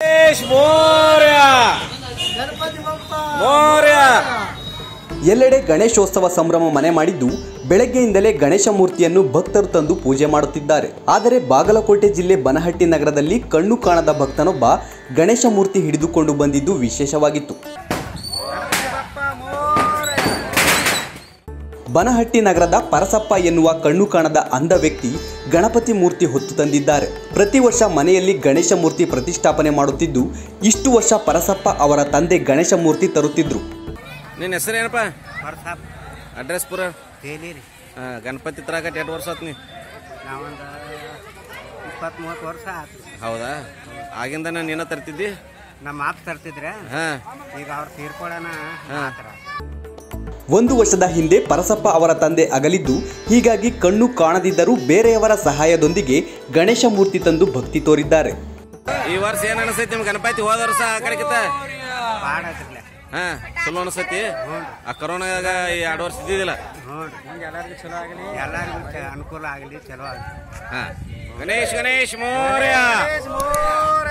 ಗಣೇಶ್ ಮೋರ್ಯ ಮೋರ್ಯ ಎಲ್ಲೆಡೆ ಗಣೇಶೋತ್ಸವ ಸಂಭ್ರಮ ಮನೆ ಮಾಡಿದ್ದು ಬೆಳಗ್ಗೆಯಿಂದಲೇ ಗಣೇಶ ಮೂರ್ತಿಯನ್ನು ಭಕ್ತರು ತಂದು ಪೂಜೆ ಮಾಡುತ್ತಿದ್ದಾರೆ ಆದರೆ ಬಾಗಲಕೋಟೆ ಜಿಲ್ಲೆ ಬನಹಟ್ಟಿ ನಗರದಲ್ಲಿ ಕಣ್ಣು ಕಾಣದ ಭಕ್ತನೊಬ್ಬ ಗಣೇಶ ಮೂರ್ತಿ ಹಿಡಿದುಕೊಂಡು ಬಂದಿದ್ದು ವಿಶೇಷವಾಗಿತ್ತು ಬನಹಟ್ಟಿ ನಗರದ ಪರಸಪ್ಪ ಎನ್ನುವ ಕಣ್ಣು ಕಾಣದ ಅಂಧ ವ್ಯಕ್ತಿ ಗಣಪತಿ ಮೂರ್ತಿ ಹೊತ್ತು ತಂದಿದ್ದಾರೆ ಪ್ರತಿ ವರ್ಷ ಮನೆಯಲ್ಲಿ ಗಣೇಶ ಮೂರ್ತಿ ಪ್ರತಿಷ್ಠಾಪನೆ ಮಾಡುತ್ತಿದ್ದು ಇಷ್ಟು ವರ್ಷ ಪರಸಪ್ಪ ಅವರ ತಂದೆ ಗಣೇಶ ಮೂರ್ತಿ ತರುತ್ತಿದ್ರು ನಿನ್ನ ಹೆಸರೇನಪ್ಪ ಹೊರಸಾಪ್ ಅಡ್ರೆಸ್ ಪೂರ ತೇಲಿ ರೀ ಹಾ, ಗಣಪತಿ ತರಾಕ ಎರಡು ವರ್ಷ ಆತ್ ನೀ ನಾವೊಂದು ಇಪ್ಪತ್ತ್ ಮೂವತ್ತು ವರ್ಷ ಆತು ಹೌದಾ ಆಗಿಂದ ನಾನು ನೀನ ತರ್ತಿದ್ದಿ ನಮ್ಮ ಮಾತು ತರ್ತಿದ್ರೆ ಹಾ ಈಗ ಅವ್ರು ತೀರ್ಕೊಳ್ಳೋಣ ಮಾತ್ರ ಒಂದು ವರ್ಷದ ಹಿಂದೆ ಪರಸಪ್ಪ ಅವರ ತಂದೆ ಅಗಲಿದ್ದು ಹೀಗಾಗಿ ಕಣ್ಣು ಕಾಣದಿದ್ದರೂ ಬೇರೆಯವರ ಸಹಾಯದೊಂದಿಗೆ ಗಣೇಶ ಮೂರ್ತಿ ತಂದು ಭಕ್ತಿ ತೋರಿದ್ದಾರೆ ಈ ವರ್ಷ ಏನ್ ಅನಿಸ್ತೈತಿ ನಿಮ್ ಗಣಪತಿ ಹೋದ ವರ್ಷ ಆ ಕಡೆಕಿತ ಪಾಡಾತಿರ್ಲೆ ಹಾ ಚಲೋ ಅನಿಸ್ತೈತಿ ಆ ಕರೋನಾಗ ಈ ಎರಡು ವರ್ಷ ಇದ್ದಿದ್ದಿಲ್ಲ ಹ್ಞೂ ಎಲ್ಲರಿಗೂ ಚಲೋ ಆಗಲಿ ಎಲ್ಲರಿಗೂ ಚ- ಅನುಕೂಲ ಆಗಲಿ ಚಲೋ ಆಗಲಿ ಹಾ ಗಣೇಶ್ ಗಣೇಶ್ ಮೋರ್ಯ